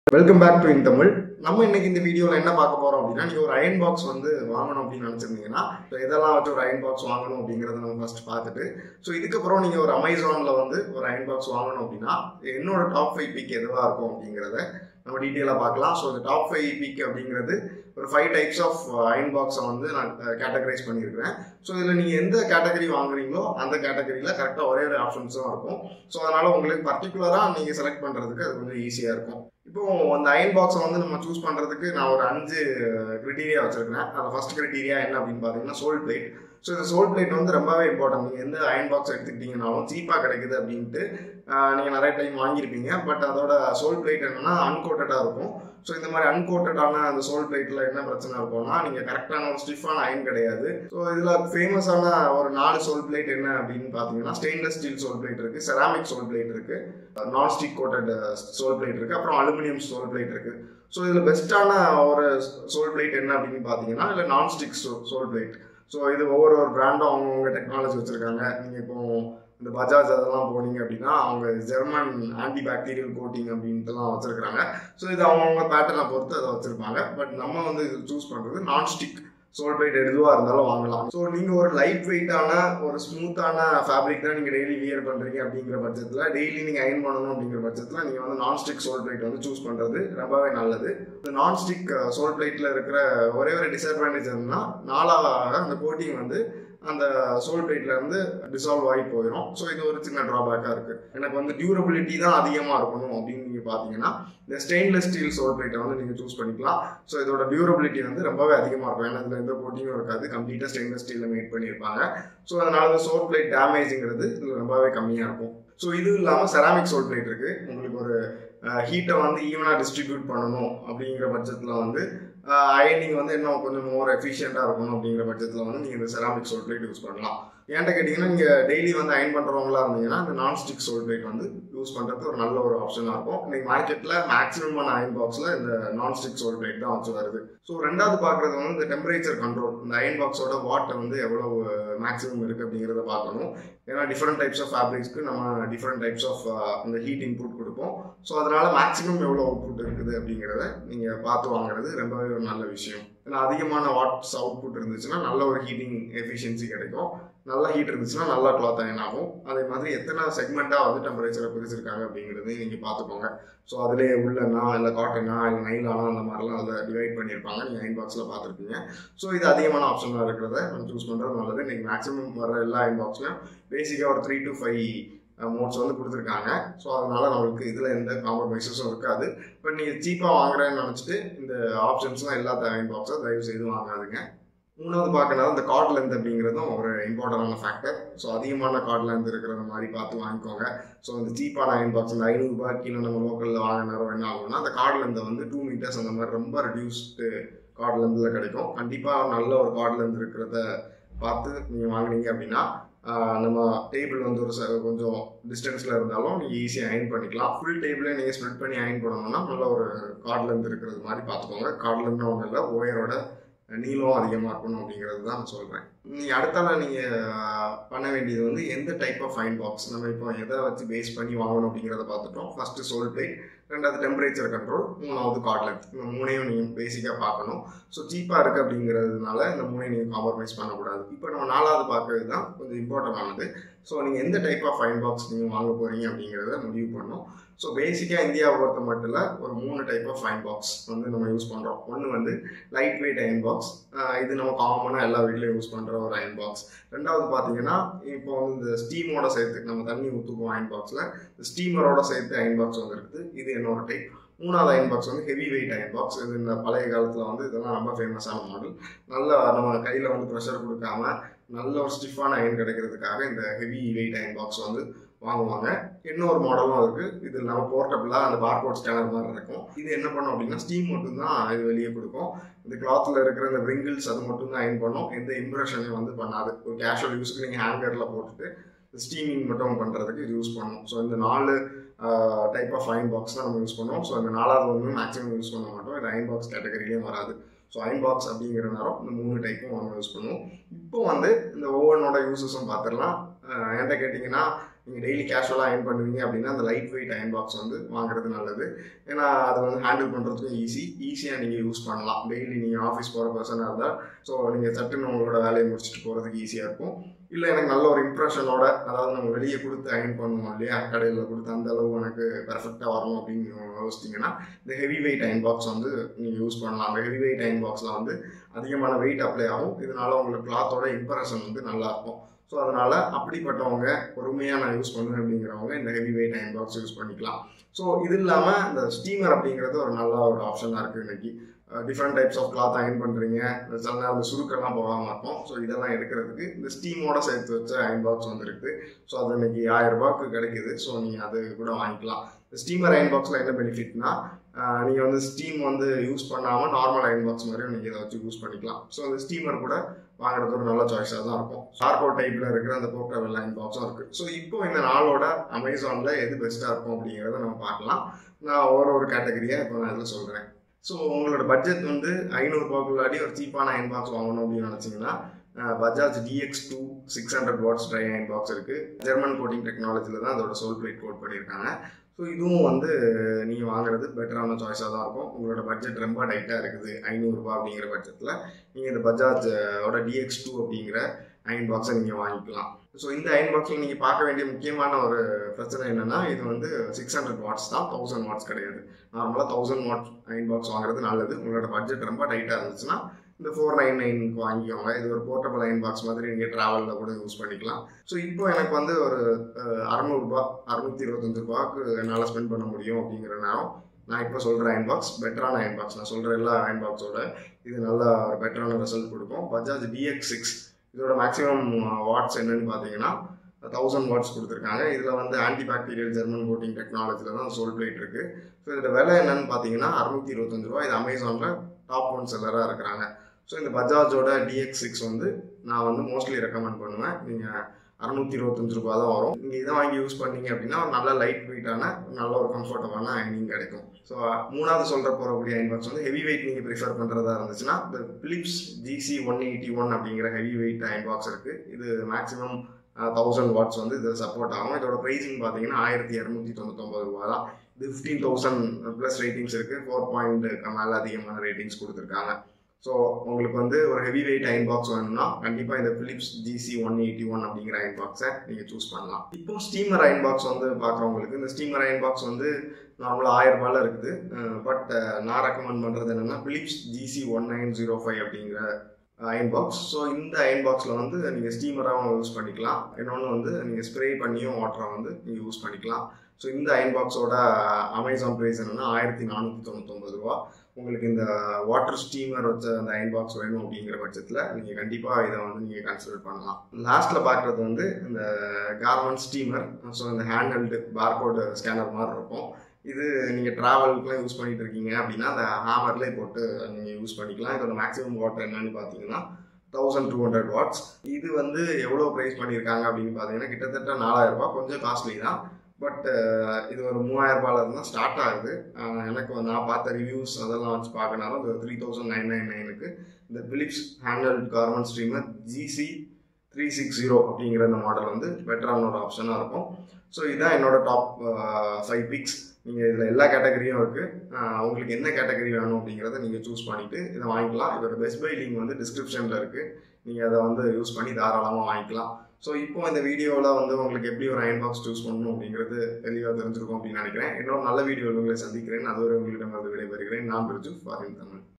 welcome back to in Tamil நம்ம இன்னைக்கு இந்த வீடியோவில் என்ன பார்க்க போறோம் அப்படின்னா நீங்கள் ஒரு அயன் பாக்ஸ் வந்து வாங்கணும் அப்படின்னு நினச்சிருந்தீங்கன்னா ஸோ இதெல்லாம் வச்சு ஒரு அயன் பாக்ஸ் வாங்கணும் அப்படிங்கிறத நம்ம ஃபர்ஸ்ட் பார்த்துட்டு ஸோ இதுக்கப்புறம் நீங்கள் ஒரு அமேசானில் வந்து ஒரு அயன் பாக்ஸ் வாங்கணும் அப்படின்னா என்னோட டாப் ஃபைவ் பிக் எதுவாக இருக்கும் அப்படிங்கிறத நம்ம டீட்டெயிலாக பார்க்கலாம் ஸோ இந்த டாப் ஃபைவ் பிக் அப்படிங்கிறது ஒரு ஃபைவ் டைப்ஸ் ஆஃப் அயன் பாக்ஸை வந்து நான் கேட்டகரைஸ் பண்ணியிருக்கிறேன் ஸோ இதில் நீங்கள் எந்த கேட்டகரி வாங்குறீங்களோ அந்த கேட்டகரியில் கரெக்டாக ஒரே ஒரு ஆப்ஷன்ஸ் தான் இருக்கும் ஸோ அதனால் உங்களுக்கு பர்டிகுலராக நீங்கள் செலக்ட் பண்ணுறதுக்கு அது கொஞ்சம் ஈஸியாக இருக்கும் இப்போ அந்த அயன் பாக்ஸை வந்து நம்ம சூஸ் பண்ணுறதுக்கு நான் ஒரு அஞ்சு க்ரிட்டீரியா வச்சிருக்கேன் அதில் ஃபர்ஸ்ட் க்ரிட்டீரியா என்ன அப்படின்னு பார்த்தீங்கன்னா சோல் பிளேட் ஸோ இந்த சோல் பிளேட் வந்து ரொம்பவே இம்பார்ட்டன்ட் நீங்கள் எந்த அயன் பாக்ஸ் எடுத்துக்கிட்டீங்கனாலும் சீப்பாக கிடைக்குது அப்படின்ட்டு நீங்கள் நிறைய டைம் வாங்கியிருப்பீங்க பட் அதோட சோல் பிளேட் என்னன்னா அன்கோட்டடாக இருக்கும் ஸோ இந்த மாதிரி அன்கோட்டடான அந்த சோல் பிளேட்டில் என்ன பிரச்சனை இருக்கும்னா நீங்கள் கரெக்டான ஒரு ஸ்டிஃபான அயன் கிடையாது ஸோ இதில் ஃபேமஸான ஒரு நாலு சோல் பிளேட் என்ன அப்படின்னு பார்த்தீங்கன்னா ஸ்டெயின்லெஸ் ஸ்டீல் சோல் பிளேட் இருக்குது செராமிக் சோல் பிளேட் இருக்குது நான்ஸ்டிக் கோட்டட் சோல் பிளேட் இருக்குது அப்புறம் அலுமினியம் சோல் பிளேட் இருக்குது ஸோ இதில் பெஸ்ட்டான ஒரு சோல் பிளேட் என்ன அப்படின்னு பார்த்தீங்கன்னா இல்லை nonstick so sole plate so இது ஒவ்வொரு ஒரு பிராண்டும் அவங்கவுங்க டெக்னாலஜி வச்சுருக்காங்க நீங்கள் இப்போ இந்த பஜாஜ் அதெல்லாம் போனீங்க அப்படின்னா அவங்க ஜெர்மன் ஆன்டி பாக்டீரியல் கோட்டிங் அப்படின்ட்டுலாம் வச்சுருக்காங்க ஸோ இது அவங்கவுங்க பேட்டர்னை பொறுத்து அதை வச்சுருப்பாங்க பட் நம்ம வந்து இது சூஸ் பண்ணுறது நான்ஸ்டிக் சோல் பிளேட் எதுவாக இருந்தாலும் வாங்கலாம் ஸோ நீங்கள் ஒரு லைட் வெயிட்டான ஒரு ஸ்மூத்தான ஃபேப்ரிக் தான் நீங்கள் டெய்லி வியர் பண்ணுறீங்க அப்படிங்கிற பட்சத்தில் டெய்லி நீங்கள் அயன் பண்ணணும் அப்படிங்கிற பட்சத்தில் நீங்கள் வந்து நான்ஸ்டிக் சோல் பிளேட் வந்து சூஸ் பண்ணுறது ரொம்பவே நல்லது இந்த நான்ஸ்டிக் சோல் பிளேட்டில் இருக்கிற ஒரே ஒரு டிஸ்அட்வான்டேஜ் என்னன்னா நாளாக அந்த கோட்டிங் வந்து அந்த சோல் பிளேட்ல இருந்து டிசால்வ் ஆகி போயிடும் ஸோ இது ஒரு சின்ன ட்ராபேக்காக இருக்கு எனக்கு வந்து டியூரபிலிட்டி தான் அதிகமாக இருக்கணும் அப்படின்னு நீங்கள் பார்த்தீங்கன்னா இந்த ஸ்டெயின்லெஸ் ஸ்டீல் சோல் பிளேட்டை வந்து நீங்கள் சூஸ் பண்ணிக்கலாம் ஸோ இதோட டியூரபிலிட்டி வந்து ரொம்பவே அதிகமாக இருக்கும் ஏன்னா இதில் எந்த கோட்டிங்கும் இருக்காது கம்ப்ளீட்டாக ஸ்டெயின்லெஸ் ஸ்டீலில் மேட் பண்ணியிருப்பாங்க ஸோ அதனால இந்த சோல் பிளேட் டேமேஜுங்கிறது இதில் ரொம்பவே கம்மியாக இருக்கும் ஸோ இது இல்லாமல் செராமிக் சோல் பிளேட் இருக்குது உங்களுக்கு ஒரு ஹீட்டை வந்து ஈவனாக டிஸ்ட்ரிபியூட் பண்ணணும் அப்படிங்கிற பட்சத்தில் வந்து அயனிங் வந்து இன்னும் கொஞ்சம் மோர் எஃபிஷியண்டாக இருக்கணும் அப்படிங்கிற பட்சத்தில் வந்து நீங்கள் இந்த செராமிக் சோல் பிளேட் யூஸ் பண்ணலாம் ஏன்ட்ட கேட்டிங்கன்னா நீங்கள் டெய்லி வந்து அயன் பண்ணுறவங்களா இருந்தீங்கன்னா இந்த நான்ஸ்டிக் சோல் பிளேட் வந்து யூஸ் பண்ணுறது ஒரு நல்ல ஒரு ஆப்ஷனாக இருக்கும் இன்னைக்கு மார்க்கெட்டில் மேக்ஸிமமான அயன் பாக்ஸில் இந்த நான்ஸ்டிக் சோல் பிளேட் தான் வச்சு வருது ஸோ ரெண்டாவது பார்க்குறது வந்து இந்த டெம்பரேச்சர் கண்ட்ரோல் இந்த அயன் பாக்ஸோட வாட்டை வந்து எவ்வளோ மேக்ஸிமம் இருக்குது அப்படிங்கிறத பார்க்கணும் ஏன்னா டிஃப்ரெண்ட் டைப்ஸ் ஆஃப் ஃபேப்ரிக்ஸ்க்கு நம்ம டிஃப்ரெண்ட் டைப்ஸ் ஆஃப் இந்த ஹீட் இன்புட் கொடுப்போம் ஸோ அதனால மேக்ஸிமம் எவ்வளோ அவுட்புட் இருக்குது அப்படிங்கிறத நீங்கள் பார்த்து வாங்குறது ரொம்பவே ஒரு நல்ல விஷயம் ஏன்னா அதிகமான வாட்ஸ் அவுட்புட் இருந்துச்சுன்னா நல்ல ஒரு ஹீட்டிங் எஃபிஷியன்சி கிடைக்கும் நல்ல ஹீட் இருந்துச்சுன்னா நல்லா கிளாத் அயன் ஆகும் அதே மாதிரி எத்தனை செக்மெண்ட்டாக வந்து டெம்பரேச்சரை பிரிச்சிருக்காங்க அப்படிங்கிறதையும் நீங்கள் பார்த்துக்கோங்க ஸோ அதிலே உள்ளனா இல்லை காட்டனா இல்லை நைலானா அந்த மாதிரிலாம் அதில் டிவைட் பண்ணியிருப்பாங்க நீங்கள் அயன் பாக்ஸில் பார்த்துருப்பீங்க ஸோ இது அதிகமான ஆப்ஷனாக இருக்கிறத நம்ம சூஸ் பண்ணுறது நல்லது நீங்கள் மேக்ஸிமம் வர எல்லா அயன் பாக்ஸ்லையும் பேசிக்காக ஒரு த்ரீ டு ஃபைவ் மோட்ஸ் வந்து கொடுத்துருக்காங்க ஸோ அதனால நம்மளுக்கு இதில் எந்த காம்ப்ரமைசஸும் இருக்காது பட் நீங்கள் சீப்பாக வாங்குறேன்னு நினச்சிட்டு இந்த ஆப்ஷன்ஸ்லாம் எல்லா அயன் பாக்ஸை தயவு செய்து வாங்காதுங்க மூணாவது பார்க்கணும் இந்த கார்ட் லென்த் அப்படிங்கிறதும் ஒரு இம்பார்ட்டண்டான ஃபேக்டர் ஸோ அதிகமான கார்ட் லென்த் இருக்கிற மாதிரி பார்த்து வாங்கிக்கோங்க ஸோ இந்த சீப்பான அயன் பாக்ஸ் இந்த ஐநூறுரூபா கீழே நம்ம லோக்கலில் வாங்கினாலும் என்ன ஆகும்னா அந்த கார்ட் லென்த்தை வந்து டூ மீட்டர்ஸ் அந்த மாதிரி ரொம்ப ரெடியூஸ்டு கார்ட் லென்த்தில் கிடைக்கும் கண்டிப்பாக நல்ல ஒரு கார்ட் லென்த் இருக்கிறத பார்த்து நீங்கள் வாங்கினீங்க அப்படின்னா நம்ம டேபிள் வந்து ஒரு கொஞ்சம் டிஸ்டன்ஸில் இருந்தாலும் நீங்கள் ஈஸியாக அயன் பண்ணிக்கலாம் ஃபுல் டேபிளே நீங்கள் ஸ்ப்ரெட் பண்ணி அயன் பண்ணணும்னா நல்ல ஒரு கார்ட் லென்த் இருக்கிறது மாதிரி பார்த்துக்கோங்க கார்ட் லென்த் ஒன்றும் இல்லை ஒயரோட நீளம் அதிகமாக இருக்கணும் அப்படிங்கிறது தான் நான் சொல்கிறேன் நீங்கள் அடுத்தால நீங்கள் பண்ண வேண்டியது வந்து எந்த டைப் ஆஃப் ஃபைன் பாக்ஸ் நம்ம இப்போ எதை வச்சு பேஸ் பண்ணி வாங்கணும் அப்படிங்கிறத பார்த்துட்டோம் ஃபஸ்ட்டு சோல் பிளேட் ரெண்டாவது டெம்பரேச்சர் கண்ட்ரோல் மூணாவது கார்ட் லென்த் இந்த மூணையும் நீங்கள் பேசிக்காக பார்க்கணும் ஸோ சீப்பாக இருக்குது அப்படிங்கிறதுனால இந்த மூணையும் நீங்கள் காம்ப்ரமைஸ் பண்ணக்கூடாது இப்போ நம்ம நாலாவது பார்க்கறது தான் கொஞ்சம் இம்பார்ட்டண்டானது ஸோ நீங்கள் எந்த டைப் ஆஃப் ஃபைன் பாக்ஸ் நீங்கள் வாங்க போகிறீங்க அப்படிங்கிறத முடிவு பண்ணணும் ஸோ பேசிக்காக இந்தியாவை பொறுத்த மட்டும் இல்லை ஒரு மூணு டைப் ஆஃப் ஃபைன் பாக்ஸ் வந்து நம்ம யூஸ் பண்ணுறோம் ஒன்று வந்து லைட் வெயிட் அயன் பாக்ஸ் இது நம்ம காமனாக எல்லா வீட்லேயும் யூஸ் பண்ணுற ஒரு அயன் பாக்ஸ் ரெண்டாவது பார்த்தீங்கன்னா இப்போ வந்து இந்த ஸ்டீமோட சேர்த்து நம்ம தண்ணி ஊற்றுக்குவோம் அயன் பாக்ஸில் ஸ்டீமரோட சேர்த்து அயன் பாக்ஸ் வந்து இருக்குது இது என்னோட டைப் மூணாவது அயன் பாக்ஸ் வந்து ஹெவி வெயிட் அயன் பாக்ஸ் இது இந்த பழைய காலத்தில் வந்து இதெல்லாம் ரொம்ப ஃபேமஸான மாடல் நல்லா நம்ம கையில் வந்து ப்ரெஷர் கொடுக்காம நல்ல ஒரு ஸ்டிஃபான அயன் கிடைக்கிறதுக்காக இந்த ஹெவி வெயிட் அயன் பாக்ஸ் வந்து வாங்குவாங்க இன்னொரு மாடலும் இருக்குது இது இல்லாமல் போர்ட்டபிளாக அந்த பார்கோட் ஸ்கேனர் மாதிரி இருக்கும் இது என்ன பண்ணும் அப்படின்னா ஸ்டீம் மட்டும்தான் இது வெளியே கொடுக்கும் இந்த கிளாத்தில் இருக்கிற இந்த விங்கிள்ஸ் அது மட்டும் தான் அயன் பண்ணும் எந்த இம்ப்ரெஷனையும் வந்து பண்ணாது ஒரு கேஷுவல் யூஸ்க்கு நீங்கள் ஹேங்கரில் போட்டுட்டு ஸ்டீமிங் மட்டும் பண்ணுறதுக்கு இது யூஸ் பண்ணும் ஸோ இந்த நாலு டைப் ஆஃப் அயன் பாக்ஸ் தான் நம்ம யூஸ் பண்ணுவோம் ஸோ இந்த நாலாவது வந்து மேக்ஸிமம் யூஸ் பண்ண மாட்டோம் இது அயன் பாக்ஸ் கேட்டகரியிலையும் வராது ஸோ அயன் பாக்ஸ் அப்படிங்கிற நேரம் இந்த மூணு டைப்பும் நம்ம யூஸ் பண்ணுவோம் இப்போ வந்து இந்த ஓவனோட யூசஸும் பார்த்துடலாம் என்கிட்ட கேட்டிங்கன்னா நீங்கள் டெய்லி கேஷுவலாக அயன் பண்ணுவீங்க அப்படின்னா அந்த லைட் வெயிட் அயன் பாக்ஸ் வந்து வாங்குறது நல்லது ஏன்னா அதை வந்து ஹேண்டில் பண்ணுறதுக்கும் ஈஸி ஈஸியாக நீங்கள் யூஸ் பண்ணலாம் டெய்லி நீங்கள் ஆஃபீஸ் போகிற பர்சனாக இருந்தால் ஸோ நீங்கள் சட்டுன்னு உங்களோட வேலையை முடிச்சுட்டு போகிறதுக்கு ஈஸியாக இருக்கும் இல்லை எனக்கு நல்ல ஒரு இம்ப்ரெஷனோட அதாவது நம்ம வெளியே கொடுத்து அயன் பண்ணுவோம் இல்லையா கடையில் கொடுத்து அந்த அளவு எனக்கு பெர்ஃபெக்டாக வரணும் அப்படின்னு யோசிச்சிங்கன்னா இந்த ஹெவி வெயிட் அயன் பாக்ஸ் வந்து நீங்கள் யூஸ் பண்ணலாம் அந்த ஹெவி வெயிட் அயன் பாக்ஸில் வந்து அதிகமான வெயிட் அப்ளை ஆகும் இதனால உங்களுக்கு கிளாத்தோட இம்ப்ரெஷன் வந்து நல்லா இருக்கும் ஸோ அதனால் அப்படிப்பட்டவங்க பொறுமையாக நான் யூஸ் பண்ணுவேன் அப்படிங்கிறவங்க இந்த heavy weight iron box use பண்ணிக்கலாம் ஸோ இது இல்லாமல் இந்த ஸ்டீமர் அப்படிங்கிறது ஒரு நல்ல ஒரு ஆப்ஷனாக இருக்குது இன்னைக்கு different types of cloth iron பண்ணுறீங்க சில நேரம் அந்த சுருக்கெல்லாம் போகாமல் இருக்கும் ஸோ இதெல்லாம் எடுக்கிறதுக்கு இந்த ஸ்டீமோட சேர்த்து வச்ச அயன் பாக்ஸ் வந்துருக்கு ஸோ அது இன்னைக்கு ஆயிரம் ரூபாய்க்கு கிடைக்குது ஸோ நீங்கள் அது கூட வாங்கிக்கலாம் இந்த ஸ்டீமர் அயன் பாக்ஸில் என்ன பெனிஃபிட்னா நீங்கள் வந்து ஸ்டீம் வந்து யூஸ் பண்ணாமல் நார்மல் அயன் பாக்ஸ் மாதிரியும் நீங்கள் இதை வச்சு யூஸ் பண்ணிக்கலாம் ஸோ அந்த ஸ்டீமர் கூட வாங்குறது ஒரு நல்ல சாய்ஸாக தான் இருக்கும் சார்கோ டைப்பில் இருக்கிற அந்த போர்ட்டபிள் அயன் பாக்ஸும் இருக்குது ஸோ இப்போ இந்த நாளோட அமேசானில் எது பெஸ்ட்டாக இருக்கும் அப்படிங்கிறத நம்ம பார்க்கலாம் நான் ஒரு ஒரு கேட்டகரியாக இப்போ நான் இதில் சொல்கிறேன் ஸோ உங்களோட பட்ஜெட் வந்து ஐநூறுரூபாக்குள்ளாடி ஒரு சீப்பான அயன் பாக்ஸ் வாங்கணும் அப்படின்னு நினச்சிங்கன்னா Bajaj DX two six hundred watts dry iron box இருக்குது ஜெர்மன் கோட்டிங் டெக்னாலஜியில் தான் அதோட சோல் பிளேட் கோட் பண்ணியிருக்காங்க ஸோ இதுவும் வந்து நீங்கள் வாங்குறது பெட்டரான சாய்ஸாக தான் இருக்கும் உங்களோட பட்ஜெட் ரொம்ப டைட்டாக இருக்குது ஐநூறுரூபா அப்படிங்கிற பட்ஜெட்டில் நீங்கள் இந்த பஜாஜோட டிஎக்ஸ் டூ அப்படிங்கிற அயன் பாக்ஸை நீங்கள் வாங்கிக்கலாம் ஸோ இந்த அயன் பாக்ஸில் நீங்கள் பார்க்க வேண்டிய முக்கியமான ஒரு பிரச்சனை என்னென்னா இது வந்து சிக்ஸ் ஹண்ட்ரட் வாட்ஸ் தான் தௌசண்ட் வாட்ஸ் கிடையாது நார்மலாக தௌசண்ட் வாட் அயன் பாக்ஸ் வாங்குறது நல்லது உங்களோட பட்ஜெட் ரொம்ப டைட்டாக இருந்துச்சுன்னா இந்த ஃபோர் நைன் நைனுக்கு வாங்கிக்கோங்க இது ஒரு போர்ட்டபிள் அயன் பாக்ஸ் மாதிரி நீங்கள் ட்ராவலில் கூட யூஸ் பண்ணிக்கலாம் ஸோ இப்போ எனக்கு வந்து ஒரு அறநூறுபா அறுநூத்தி இருபத்தஞ்சு ரூபாய்க்கு என்னால் ஸ்பெண்ட் பண்ண முடியும் அப்படிங்கிற நேரம் நான் இப்போ சொல்கிற அயன் பாக்ஸ் பெட்டரான அயன் பாக்ஸ் நான் சொல்கிற எல்லா அயன் பாக்ஸோட இது நல்ல ஒரு பெட்டரான ரிசல்ட் கொடுக்கும் பஜாஜ் டிஎக்ஸ் சிக்ஸ் இதோட மேக்ஸிமம் வாட்ஸ் என்னன்னு பார்த்தீங்கன்னா தௌசண்ட் வாட்ஸ் கொடுத்துருக்காங்க இதில் வந்து ஆன்டி பாக்டீரியல் ஜெர்மன் கோட்டிங் டெக்னாலஜியில் தான் சோல் பிளேட் இருக்குது ஸோ இதோட விலை என்னன்னு பார்த்தீங்கன்னா அறுநூத்தி இருபத்தஞ்சு ரூபா இது அமேசானில் டாப் ஒன் செல்லராக இருக்கிறாங்க ஸோ இந்த பஜாஜோட டிஎக்ஸ் சிக்ஸ் வந்து நான் வந்து மோஸ்ட்லி ரெக்கமெண்ட் பண்ணுவேன் நீங்கள் அறுநூத்தி இருபத்தஞ்சு ரூபா தான் வரும் நீங்கள் இதை வாங்கி யூஸ் பண்ணீங்க அப்படின்னா ஒரு நல்ல லைட் வெயிட்டான நல்ல ஒரு கம்ஃபர்டபுளான அயனிங் கிடைக்கும் ஸோ மூணாவது சொல்கிற போகக்கூடிய அயன் பாக்ஸ் வந்து ஹெவி வெயிட் நீங்கள் ப்ரிஃபர் பண்ணுறதா இருந்துச்சுன்னா இந்த Philips GC one eighty one அப்படிங்கிற ஹெவி வெயிட் அயன் பாக்ஸ் இருக்குது இது மேக்ஸிமம் தௌசண்ட் வாட்ஸ் வந்து இது சப்போர்ட் ஆகும் இதோட ப்ரைஸிங் பார்த்தீங்கன்னா ஆயிரத்தி இரநூத்தி தொண்ணூத்தொம்பது ரூபா தான் இது ஃபிஃப்டீன் தௌசண்ட் ப்ளஸ் ரேட்டிங்ஸ் இருக்குது ஃபோர் பாயிண்ட் மேலே அதிகமான ரேட்டிங்ஸ் கொடுத்துருக்காங்க ஸோ உங்களுக்கு வந்து ஒரு ஹெவி வெயிட் அயன் பாக்ஸ் வேணும்னா கண்டிப்பாக இந்த Philips GC one eighty one அப்படிங்கிற அயன் பாக்ஸை நீங்கள் சூஸ் பண்ணலாம் இப்போ ஸ்டீமர் அயன் பாக்ஸ் வந்து பார்க்குறவங்களுக்கு இந்த ஸ்டீமர் அயன் பாக்ஸ் வந்து நார்மலாக ஆயிரம் ரூபாயில் இருக்குது பட் நான் ரெக்கமெண்ட் பண்ணுறது என்னென்னா Philips GC one nine zero five அப்படிங்கிற அயன் பாக்ஸ் ஸோ இந்த அயன் பாக்ஸில் வந்து நீங்கள் ஸ்டீமராகவும் யூஸ் பண்ணிக்கலாம் இன்னொன்று வந்து நீங்கள் ஸ்ப்ரே பண்ணியும் வாட்டராக வந்து நீங்கள் யூஸ் பண்ணிக்கலாம் ஸோ இந்த அயன் பாக்ஸோட அமேசான் ப்ரைஸ் என்னென்னா ஆயிரத்தி நானூற்றி தொண்ணூத்தொம்பது ரூபா உங்களுக்கு இந்த வாட்டர் ஸ்டீமர் வச்ச அந்த அயன் பாக்ஸ் வேணும் அப்படிங்கிற பட்சத்தில் நீங்கள் கண்டிப்பாக இதை வந்து நீங்கள் கன்சிடர் பண்ணலாம் லாஸ்ட்டில் பார்க்குறது வந்து இந்த கார்மெண்ட் ஸ்டீமர் ஸோ இந்த ஹேண்டல்டு பார்கோடு ஸ்கேனர் மாதிரி இருக்கும் இது நீங்கள் ட்ராவலுக்குலாம் யூஸ் பண்ணிட்டு இருக்கீங்க அப்படின்னா அந்த ஹேமர்லேயே போட்டு நீங்கள் யூஸ் பண்ணிக்கலாம் இதோட மேக்ஸிமம் வாட்டர் என்னன்னு பார்த்தீங்கன்னா தௌசண்ட் டூ ஹண்ட்ரட் வாட்ஸ் இது வந்து எவ்வளோ ப்ரைஸ் பண்ணியிருக்காங்க அப்படின்னு பார்த்தீங்கன்னா கிட்டத்தட்ட நாலாயிரம் ரூபாய் கொஞ்சம் காஸ்ட்லி தான் பட் இது ஒரு மூவாயிரம் ரூபாயில இருந்தால் ஸ்டார்ட் ஆகுது எனக்கு நான் பார்த்த ரிவ்யூஸ் அதெல்லாம் வச்சு பார்க்கனாலும் இந்த த்ரீ தௌசண்ட் நைன் நைன் நைனுக்கு இந்த Philips handle garment streamer GC three six zero அப்படிங்கிற இந்த மாடல் வந்து பெட்டரான ஒரு ஆப்ஷனாக இருக்கும் ஸோ இதுதான் என்னோட டாப் ஃபைவ் பிக்ஸ் நீங்கள் இதில் எல்லா கேட்டகரியும் இருக்குது உங்களுக்கு என்ன கேட்டகரி வேணும் அப்படிங்கிறத நீங்கள் சூஸ் பண்ணிவிட்டு இதை வாங்கிக்கலாம் இதோட பெஸ்ட் பை லிங்க் வந்து டிஸ்கிரிப்ஷனில் இருக்குது நீங்கள் அதை வந்து யூஸ் பண்ணி தாராளமாக வாங்கிக்கலாம் ஸோ இப்போ இந்த வீடியோவில் வந்து உங்களுக்கு எப்படி ஒரு அயன் பாக்ஸ் சூஸ் பண்ணணும் அப்படிங்கிறது தெளிவாக தெரிஞ்சிருக்கும் அப்படின்னு நினைக்கிறேன் இன்னொரு நல்ல வீடியோவில் உங்களை சந்திக்கிறேன் அதுவரை உங்களிடம் வந்து விடைபெறுகிறேன் நான் பிரிஜு ஃபாரின் தமிழ்